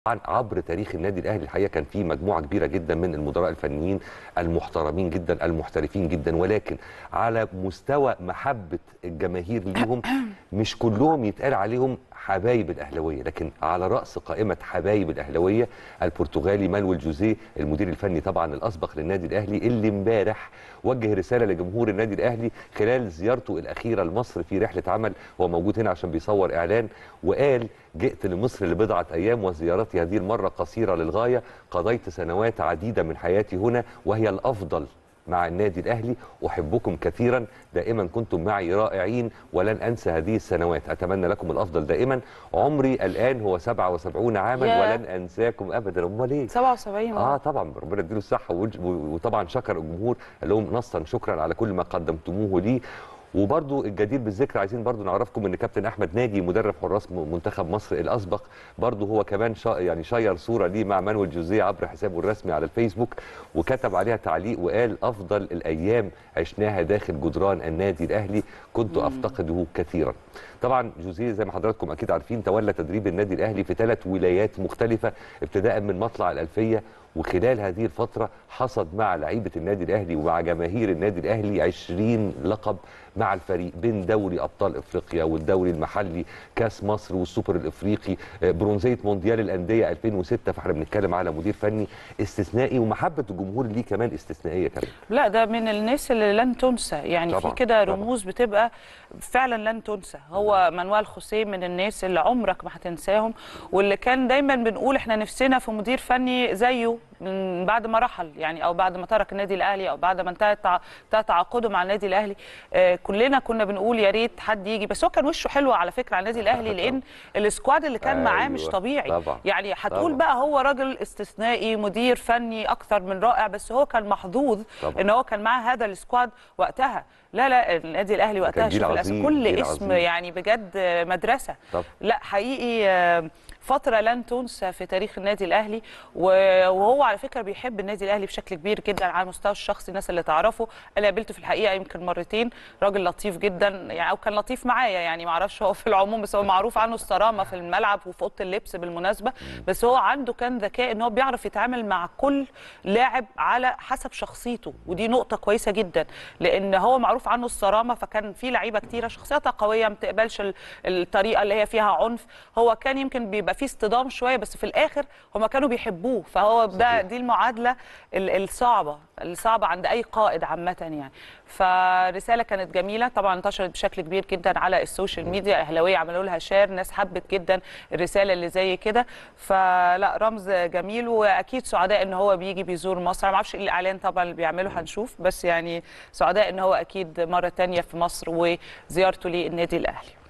طبعا عبر تاريخ النادي الاهلي الحقيقه كان في مجموعه كبيره جدا من المدراء الفنيين المحترمين جدا المحترفين جدا ولكن على مستوى محبه الجماهير ليهم مش كلهم يتقال عليهم حبايب الاهلاويه لكن على راس قائمه حبايب الاهلاويه البرتغالي مانويل جوزيه المدير الفني طبعا الاسبق للنادي الاهلي اللي امبارح وجه رساله لجمهور النادي الاهلي خلال زيارته الاخيره لمصر في رحله عمل هو موجود هنا عشان بيصور اعلان وقال جئت لمصر لبضعه ايام وزيارتي هذه المره قصيره للغايه قضيت سنوات عديده من حياتي هنا وهي الافضل مع النادي الاهلي احبكم كثيرا دائما كنتم معي رائعين ولن انسى هذه السنوات اتمنى لكم الافضل دائما عمري الان هو 77 عاما ياه. ولن انساكم ابدا امال ايه 77 اه طبعا ربنا يديله الصحه وج- وطبعا شكر الجمهور قال لهم نصا شكرا على كل ما قدمتموه لي وبرضو الجدير بالذكر عايزين برضو نعرفكم ان كابتن احمد ناجي مدرب حراس م- منتخب مصر الاسبق برضو هو كمان شا يعني شير صوره ليه مع مانويل جوزيه عبر حسابه الرسمي على الفيسبوك وكتب عليها تعليق وقال افضل الايام عشناها داخل جدران النادي الاهلي كنت افتقده كثيرا طبعا جوزيه زي ما حضراتكم اكيد عارفين تولى تدريب النادي الاهلي في ثلاث ولايات مختلفه ابتداء من مطلع الالفيه وخلال هذه الفترة حصد مع لعيبة النادي الأهلي ومع جماهير النادي الأهلي 20 لقب مع الفريق بين دوري أبطال إفريقيا والدوري المحلي كاس مصر والسوبر الإفريقي آه، برونزية مونديال الأندية 2006 فاحنا بنتكلم على مدير فني استثنائي ومحبة الجمهور ليه كمان استثنائية كمان لا ده من الناس اللي لن تنسى يعني طبعاً، في كده طبعاً. رموز بتبقى فعلا لن تنسى هو مانويل خوسيه من الناس اللي عمرك ما هتنساهم واللي كان دايما بنقول احنا نفسنا في مدير فني زيه من بعد ما رحل يعني او بعد ما ترك النادي الاهلي او بعد ما انتهت تع- انتهى تعاقده مع النادي الاهلي آه كلنا كنا بنقول يا ريت حد يجي بس هو كان وشه حلو على فكره على النادي الاهلي لان السكواد اللي كان معاه مش أيوة، طبيعي طبعاً، يعني هتقول طبعاً. بقى هو راجل استثنائي مدير فني اكثر من رائع بس هو كان محظوظ طبعاً. ان هو كان معاه هذا السكواد وقتها لا لا النادي الاهلي وقتها جيل شوف عظيم، الأسم كل جيل اسم عظيم. يعني بجد مدرسه طبعاً. لا حقيقي آه، فتره لن تنسى في تاريخ النادي الاهلي و- وهو على فكره بيحب النادي الاهلي بشكل كبير جدا على المستوى الشخصي الناس اللي تعرفه انا قابلته في الحقيقه يمكن مرتين راجل لطيف جدا يعني او كان لطيف معايا يعني ما اعرفش هو في العموم بس هو معروف عنه الصرامه في الملعب وفي اوضه اللبس بالمناسبه بس هو عنده كان ذكاء ان هو بيعرف يتعامل مع كل لاعب على حسب شخصيته ودي نقطه كويسه جدا لان هو معروف عنه الصرامه فكان في لعيبه كتيره شخصيتها قويه ما بتقبلش ال- الطريقه اللي هي فيها عنف هو كان يمكن بيبقى فيه اصطدام شويه بس في الاخر هم كانوا بيحبوه فهو ده صحيح. دي المعادله ال- الصعبه الصعبه عند اي قائد عامه يعني فرساله كانت جميله طبعا انتشرت بشكل كبير جدا على السوشيال ميديا اهلاويه عملوا لها شير ناس حبت جدا الرساله اللي زي كده فلا رمز جميل واكيد سعداء ان هو بيجي بيزور مصر أنا ما اعرفش ايه الاعلان طبعا اللي بيعمله هنشوف بس يعني سعداء ان هو اكيد مره تانية في مصر وزيارته للنادي الاهلي